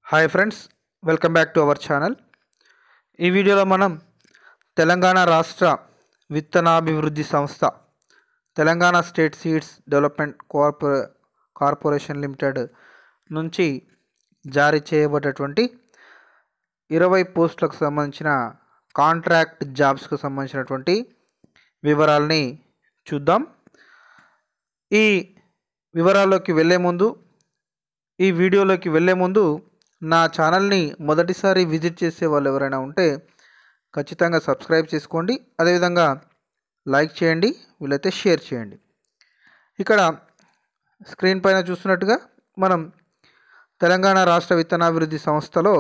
hi friends welcome back to our channel ఈ వీడియోలో మనం తెలంగాణ రాష్ట్ర విత్తనాభివృద్ధి సంస్థ Telangana state seeds development corpo corporation limited నుంచి జారీ చేయబడ్డటువంటి ఇరవై పోస్టులకు సంబంధించిన కాంట్రాక్ట్ జాబ్స్కు సంబంధించినటువంటి వివరాలని చూద్దాం ఈ వివరాల్లోకి వెళ్ళే ముందు ఈ వీడియోలోకి వెళ్ళే ముందు నా ఛానల్ని మొదటిసారి విజిట్ చేసే వాళ్ళు ఎవరైనా ఉంటే ఖచ్చితంగా సబ్స్క్రైబ్ చేసుకోండి అదేవిధంగా లైక్ చేయండి వీలైతే షేర్ చేయండి ఇక్కడ స్క్రీన్ పైన చూస్తున్నట్టుగా మనం తెలంగాణ రాష్ట్ర విత్తనాభివృద్ధి సంస్థలో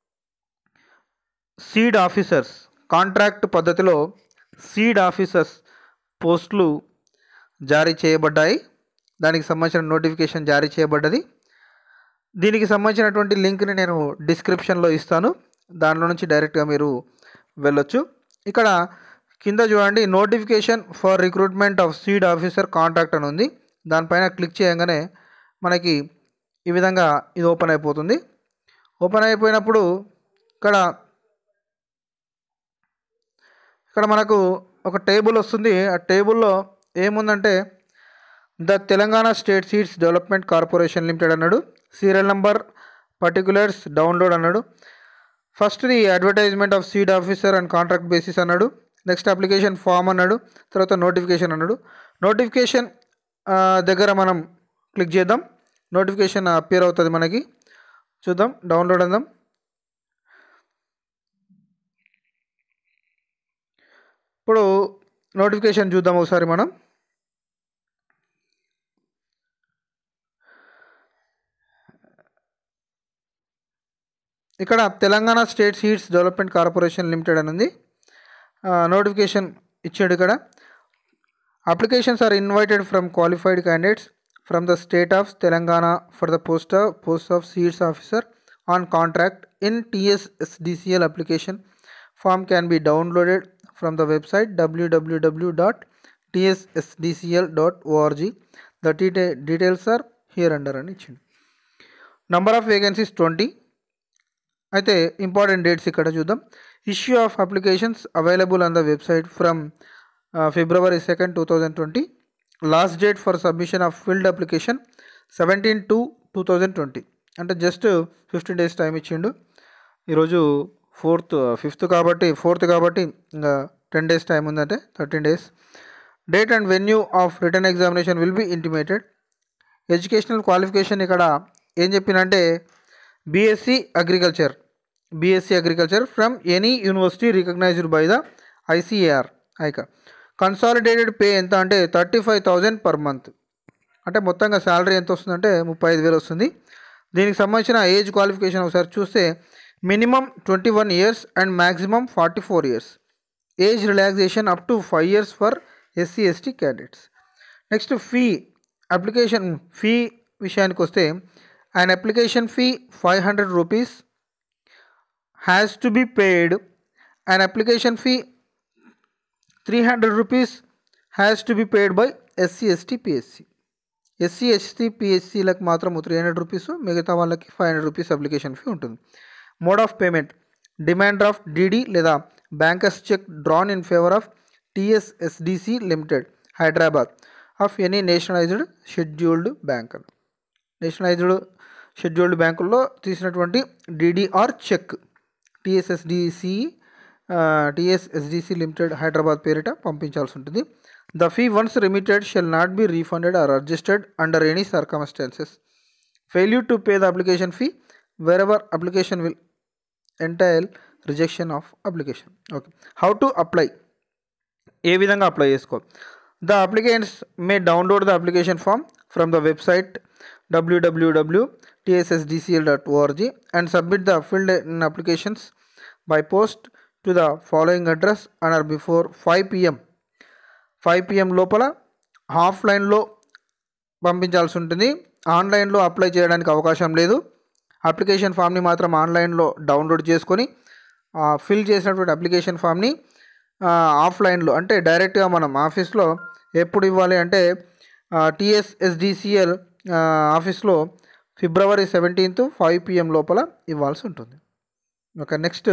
సీడ్ ఆఫీసర్స్ కాంట్రాక్ట్ పద్ధతిలో సీడ్ ఆఫీసర్స్ పోస్టులు జారీ చేయబడ్డాయి దానికి సంబంధించిన నోటిఫికేషన్ జారీ చేయబడ్డది దీనికి సంబంధించినటువంటి లింక్ని నేను డిస్క్రిప్షన్లో ఇస్తాను దానిలో నుంచి డైరెక్ట్గా మీరు వెళ్ళొచ్చు ఇక్కడ కింద చూడండి notification for recruitment of seed officer contract అని ఉంది దానిపైన క్లిక్ చేయగానే మనకి ఈ విధంగా ఇది ఓపెన్ అయిపోతుంది ఓపెన్ అయిపోయినప్పుడు ఇక్కడ ఇక్కడ మనకు ఒక టేబుల్ వస్తుంది ఆ టేబుల్లో ఏముందంటే the Telangana state seeds development corporation limited అన్నాడు సీరియల్ నంబర్ పర్టికులర్స్ డౌన్లోడ్ అన్నాడు ఫస్ట్ది advertisement of seed officer and contract basis అన్నాడు నెక్స్ట్ అప్లికేషన్ ఫామ్ అన్నాడు తర్వాత నోటిఫికేషన్ అన్నాడు నోటిఫికేషన్ దగ్గర మనం క్లిక్ చేద్దాం నోటిఫికేషన్ అపియర్ అవుతుంది మనకి చూద్దాం డౌన్లోడ్ అందాం ఇప్పుడు నోటిఫికేషన్ చూద్దాం ఒకసారి మనం ఇక్కడ Telangana state seeds development corporation limited అని ఉంది నోటిఫికేషన్ ఇచ్చాడు ఇక్కడ applications are invited from qualified candidates from the state of Telangana for the post of post of seeds officer on contract in TSSDCL application form can be downloaded from the website WWW dot TSSDCL dot ORG the de details are here under అని ఇచ్చింది number of vacancies twenty అయితే important dates ఇక్కడ చూద్దాం issue of applications available on the website from February second two thousand twenty last date for submission of filled application seventeen to two thousand twenty అంటే just fifteen days time ఇచ్చిండు ఈరోజు fourth fifth కాబట్టి fourth కాబట్టి ఇంకా ten days time ఉందంటే thirteen days date and venue of written examination will be intimated educational qualification ఇక్కడ ఏం చెప్పినంటే BSc agriculture BSc agriculture from any university recognised by the ICAR ఐక కన్సాలిడేటెడ్ పే ఎంత అంటే thirty five thousand per month అంటే మొత్తంగా salary ఎంత వస్తుందంటే ముప్పై ఐదు వేలు వస్తుంది దీనికి సంబంధించిన ఏజ్ క్వాలిఫికేషన్ ఒకసారి చూస్తే minimum twenty one years and maximum forty four years age relaxation up to five years for SC ST candidates next fee application fee విషయానికి వస్తే an application fee 500 rupees has to be paid an application fee 300 rupees has to be paid by SC ST PSC SC ST పిఎస్సీలకు మాత్రం three hundred rupees మిగతా వాళ్ళకి five hundred rupees application fee ఉంటుంది mode of payment demand draft DD లేదా bankers cheque drawn in favour of TSSDC limited Hyderabad of any nationalised scheduled bank nationalised scheduled బ్యాంకుల్లో తీసినటువంటి DD or cheque TSSDC TSSDC limited Hyderabad పేరిట పంపించాల్సి ఉంటుంది the fee once remitted shall not be refunded or adjusted under any circumstances failure to pay the application fee wherever application will entail rejection of application okay how to apply ఏ విధంగా apply చేసుకోవాలి the applicants may download the application form from the website www.tssdcl.org and submit the filled in applications by post to the following address on or before 5 pm 5 pm లోపల ఆఫ్లైన్లో పంపించాల్సి ఉంటుంది ఆన్లైన్లో apply చేయడానికి అవకాశం లేదు అప్లికేషన్ ఫామ్ని మాత్రం ఆన్లైన్లో డౌన్లోడ్ చేసుకొని ఫిల్ చేసినటువంటి అప్లికేషన్ ఫామ్ని ఆఫ్లైన్లో అంటే డైరెక్ట్గా మనం ఆఫీస్లో ఎప్పుడు ఇవ్వాలి అంటే టిఎస్ఎస్డిసిఎల్ ఆఫీస్లో ఫిబ్రవరి సెవెంటీన్త్ ఫైవ్ పిఎం లోపల ఇవ్వాల్సి ఉంటుంది ఓకే నెక్స్ట్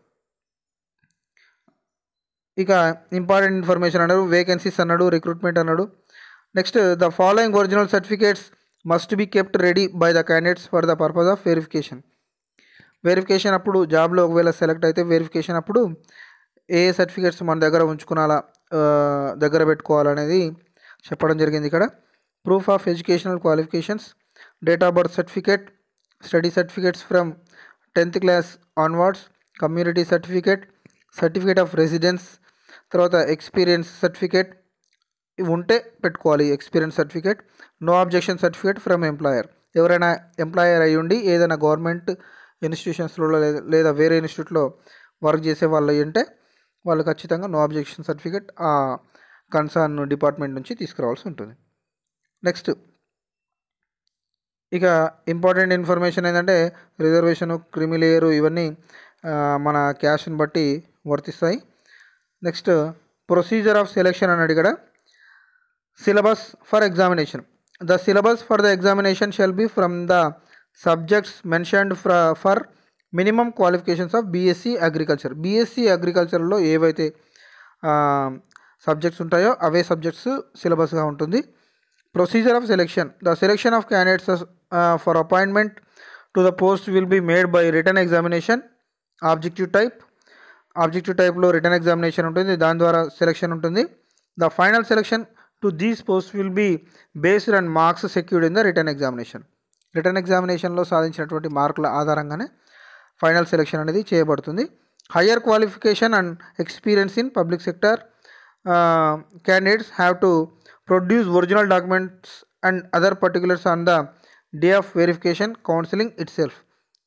ఇక ఇంపార్టెంట్ ఇన్ఫర్మేషన్ అన్నాడు వేకెన్సీస్ అన్నాడు రిక్రూట్మెంట్ అన్నాడు next the following original certificates must be kept ready by the candidates for the purpose of verification verification అప్పుడు జాబ్లో ఒకవేళ సెలెక్ట్ అయితే వెరిఫికేషన్ అప్పుడు ఏ సర్టిఫికేట్స్ మన దగ్గర ఉంచుకునాలా ఆ, దగ్గర పెట్టుకోవాలనేది చెప్పడం జరిగింది ఇక్కడ proof of educational qualifications date of birth certificate study certificates from tenth class onwards community certificate certificate of residence తర్వాత ఎక్స్పీరియన్స్ సర్టిఫికేట్ ఇవి ఉంటే పెట్టుకోవాలి experience certificate no objection certificate from employer ఎవరైనా ఎంప్లాయర్ అయి ఉండి ఏదైనా గవర్నమెంట్ ఇన్స్టిట్యూషన్స్లో లేదా లేదా వేరే ఇన్స్టిట్యూట్లో వర్క్ చేసే వాళ్ళు అయి ఉంటే వాళ్ళు ఖచ్చితంగా నో అబ్జెక్షన్ సర్టిఫికేట్ ఆ కన్సర్న్ డిపార్ట్మెంట్ నుంచి తీసుకురావాల్సి ఉంటుంది నెక్స్ట్ ఇక ఇంపార్టెంట్ ఇన్ఫర్మేషన్ ఏంటంటే రిజర్వేషన్ క్రిమిలేయరు ఇవన్నీ ఆ, మన క్యాష్ని బట్టి వర్తిస్తాయి నెక్స్ట్ ప్రొసీజర్ ఆఫ్ సెలెక్షన్ అన్నాడు ఇక్కడ syllabus for examination the syllabus for the examination shall be from the subjects mentioned for minimum qualifications of BSc agriculture BSc అగ్రికల్చర్లో ఏవైతే సబ్జెక్ట్స్ ఉంటాయో అవే సబ్జెక్ట్స్ సిలబస్గా ఉంటుంది procedure of selection the selection of candidates for appointment to the post will be made by written examination objective type objective టైప్లో written examination ఉంటుంది దాని ద్వారా సెలెక్షన్ ఉంటుంది the final selection to these post will be based and marks secured in the written examination written ఎగ్జామినేషన్లో సాధించినటువంటి మార్కుల ఆధారంగానే final selection అనేది చేయబడుతుంది higher qualification and experience in public sector candidates have to produce original documents and other particulars on the day of verification counselling itself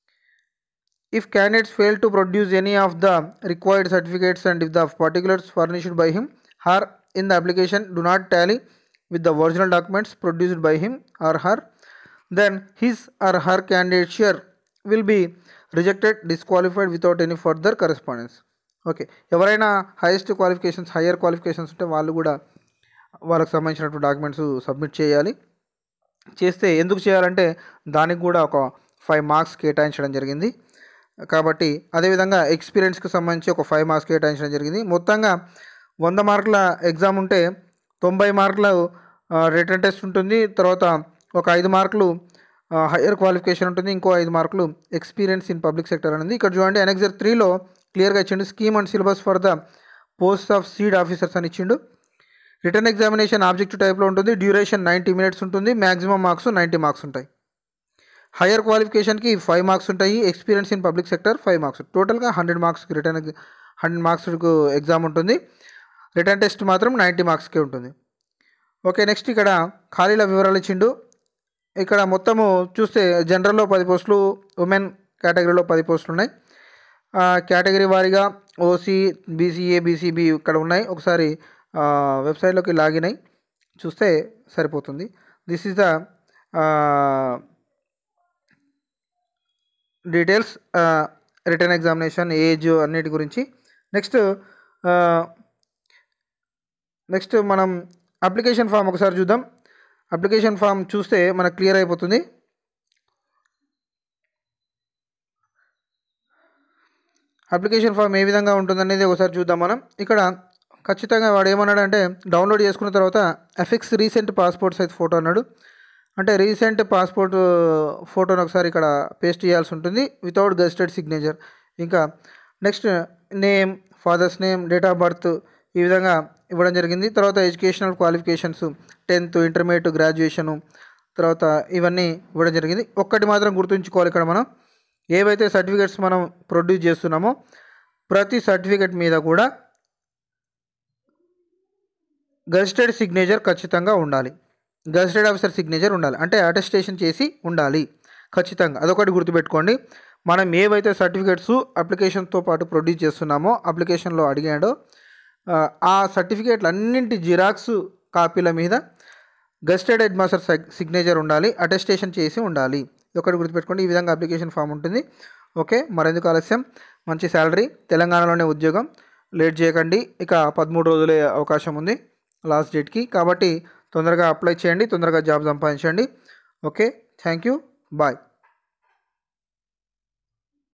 if candidates fail to produce any of the required certificates and if the particulars furnished by him her in the application do not tally with the original documents produced by him or her then his or her candidature will be rejected disqualified without any further correspondence okay ఎవరైనా highest qualifications higher qualifications ఉంటే వాళ్ళు కూడా వాళ్ళకి సంబంధించినటువంటి documents submit చేయాలి చేస్తే ఎందుకు చేయాలంటే దానికి కూడా ఒక ఫైవ్ మార్క్స్ కేటాయించడం జరిగింది కాబట్టి అదేవిధంగా ఎక్స్పీరియన్స్కి సంబంధించి ఒక ఫైవ్ మార్క్స్ కేటాయించడం జరిగింది మొత్తంగా వంద మార్కుల ఎగ్జామ్ ఉంటే తొంభై మార్కుల రిటర్న్ టెస్ట్ ఉంటుంది తర్వాత ఒక ఐదు మార్కులు హయ్యర్ క్వాలిఫికేషన్ ఉంటుంది ఇంకో ఐదు మార్కులు ఎక్స్పీరియన్స్ ఇన్ పబ్లిక్ సెక్టర్ అనేది ఇక్కడ చూడండి ఎనెక్సర్ త్రీలో క్లియర్గా ఇచ్చిండు scheme and syllabus for the post of seed officers అని ఇచ్చిండు రిటర్న్ ఎగ్జామినేషన్ ఆబ్జెక్టివ్ టైప్లో ఉంటుంది డ్యూరేషన్ నైంటీ మినిట్స్ ఉంటుంది మ్యాక్సిమం మార్క్స్ నైంటీ మార్క్స్ ఉంటాయి హయ్యర్ క్వాలిఫికేషన్కి ఫైవ్ మార్క్స్ ఉంటాయి experience in public sector five marks టోటల్గా హండ్రెడ్ మార్క్స్కి రిటర్న్ హండ్రెడ్ మార్క్స్కు ఎగ్జామ్ ఉంటుంది రిటర్న్ టెస్ట్ మాత్రం నైంటీ మార్క్స్కే ఉంటుంది ఓకే నెక్స్ట్ ఇక్కడ ఖాళీల వివరాలు ఇచ్చిండు ఇక్కడ మొత్తము చూస్తే జనరల్లో పది పోస్టులు ఉమెన్ కేటగిరీలో పది పోస్టులు ఉన్నాయి ఆ, కేటగిరీ వారీగా ఓసీ బీసీఏ బీసీబీ ఇక్కడ ఉన్నాయి ఒకసారి ఆ, వెబ్సైట్లోకి లాగిన్ అయ్యి చూస్తే సరిపోతుంది this is the details written examination age అన్నిటి గురించి నెక్స్ట్ నెక్స్ట్ మనం అప్లికేషన్ ఫామ్ ఒకసారి చూద్దాం అప్లికేషన్ ఫామ్ చూస్తే మనకు క్లియర్ అయిపోతుంది అప్లికేషన్ ఫామ్ ఏ విధంగా ఉంటుందనేది ఒకసారి చూద్దాం మనం ఇక్కడ ఖచ్చితంగా వాడు ఏమన్నాడంటే డౌన్లోడ్ చేసుకున్న తర్వాత affix recent passport size photo అన్నాడు అంటే రీసెంట్ పాస్పోర్ట్ ఫోటోని ఒకసారి ఇక్కడ పేస్ట్ చేయాల్సి ఉంటుంది వితౌట్ గెస్టెడ్ సిగ్నేచర్ ఇంకా next name father's name date of birth ఈ విధంగా ఇవ్వడం జరిగింది తర్వాత educational qualifications tenth intermediate graduation తర్వాత ఇవన్నీ ఇవ్వడం జరిగింది ఒక్కటి మాత్రం గుర్తుంచుకోవాలి ఇక్కడ మనం ఏవైతే సర్టిఫికేట్స్ మనం ప్రొడ్యూస్ చేస్తున్నామో ప్రతి సర్టిఫికేట్ మీద కూడా గజిస్టర్డ్ సిగ్నేచర్ ఖచ్చితంగా ఉండాలి గజిస్టర్డ్ ఆఫీసర్ సిగ్నేచర్ ఉండాలి అంటే అటెస్టేషన్ చేసి ఉండాలి ఖచ్చితంగా అదొకటి గుర్తుపెట్టుకోండి మనం ఏవైతే సర్టిఫికేట్స్ అప్లికేషన్తో పాటు ప్రొడ్యూస్ చేస్తున్నామో అప్లికేషన్లో అడిగాడో ఆ, ఆ సర్టిఫికేట్లు అన్నింటి జిరాక్స్ కాపీల మీద గజిస్టర్డ్ హెడ్ మాస్టర్ సిగ్నేచర్ ఉండాలి అటెస్టేషన్ చేసి ఉండాలి ఇది ఒకటి గుర్తుపెట్టుకోండి ఈ విధంగా అప్లికేషన్ ఫామ్ ఉంటుంది ఓకే మరెందుకు ఆలస్యం మంచి శాలరీ తెలంగాణలోనే ఉద్యోగం లేట్ చేయకండి ఇక పదమూడు రోజులే అవకాశం ఉంది లాస్ట్ డేట్కి కాబట్టి తొందరగా అప్లై చేయండి తొందరగా జాబ్ సంపాదించండి ఓకే థ్యాంక్ యూ బాయ్